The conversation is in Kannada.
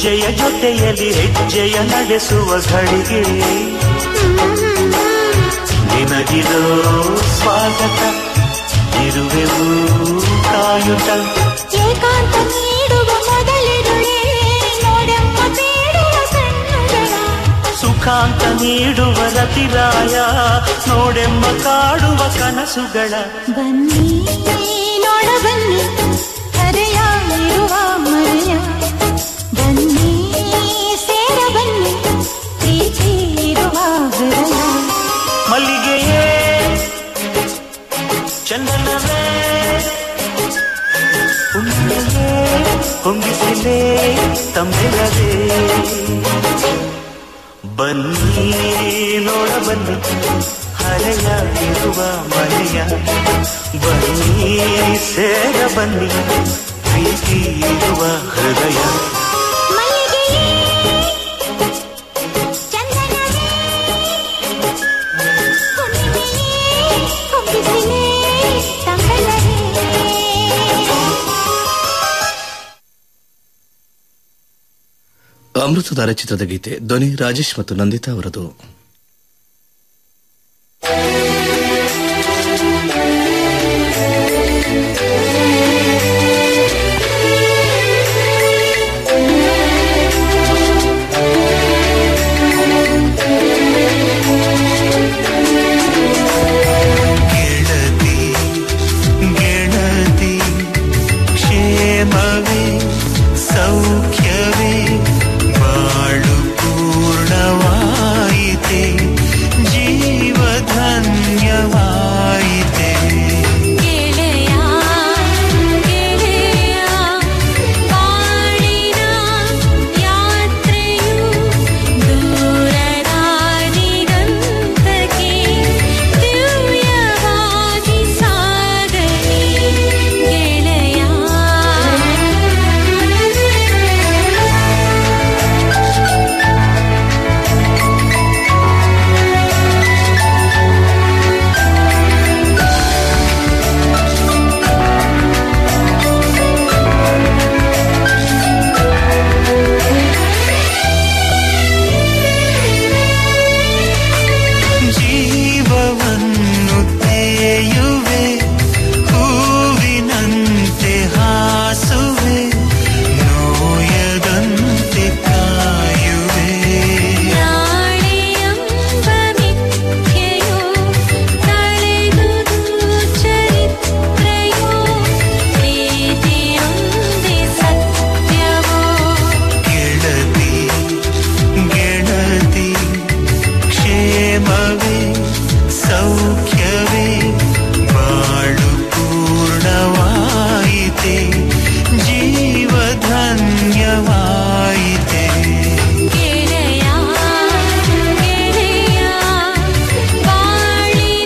ಗೆಜ್ಜೆಯ ಜೊತೆಯಲ್ಲಿ ಹೆಜ್ಜೆಯ ನಡೆಸುವ ಘಳಿಗೆ ನಿನಗಿರೋ ಸ್ವಾಗತ ಇರುವೆವು ಕಾಯುತ್ತ ಏಕಾಂತ ನೀಡುವ ಮೊದಲಿರುಳೆ ನೋಡೆಮ್ಮ ಬೇಡುವ ಕಣ್ಣುಗಳ ಸುಖಾಂತ ನೀಡುವ ರತಿರಾಯ ನೋಡೆಮ್ಮ ಕಾಡುವ ಕನಸುಗಳ ಬನ್ನಿ ನೋಡ ಬನ್ನಿ ಹರೆಯ ಇರುವ ಮರೆಯ ಬನ್ನಿ ಸೇರ ಬನ್ನಿ ಪ್ರೀತಿ ಇರುವ ಹೃದಯ ಮಲ್ಲಿಗೆಯೇ ಚಂದನವೇ ಉಣ್ಣೆಯೇ ಹೊಂಗಿಸಿಲೇ ತಮ್ಮೆಲವೇ ಬನ್ನಿ ನೋಡ ಬನ್ನಿ ಹರೆಯ ಇರುವ ಮನೆಯ ಬನ್ನಿ ಸೇರ ಬನ್ನಿ ಪ್ರೀತಿ ಇರುವ ಹೃದಯ ಮಲ್ಲಿಗೆಯೇ ಚಂದನವೇ ಹುಣ್ಣಿಮೆಯೇ ಹೊಂಗಿಸಿಲೇ ತಂಗಳವೇ ಅಮೃತಧಾರ ಚಿತ್ರದ ಗೀತೆ ಧ್ವನಿ ರಾಜೇಶ್ ಮತ್ತು ನಂದಿತಾ ಅವರದು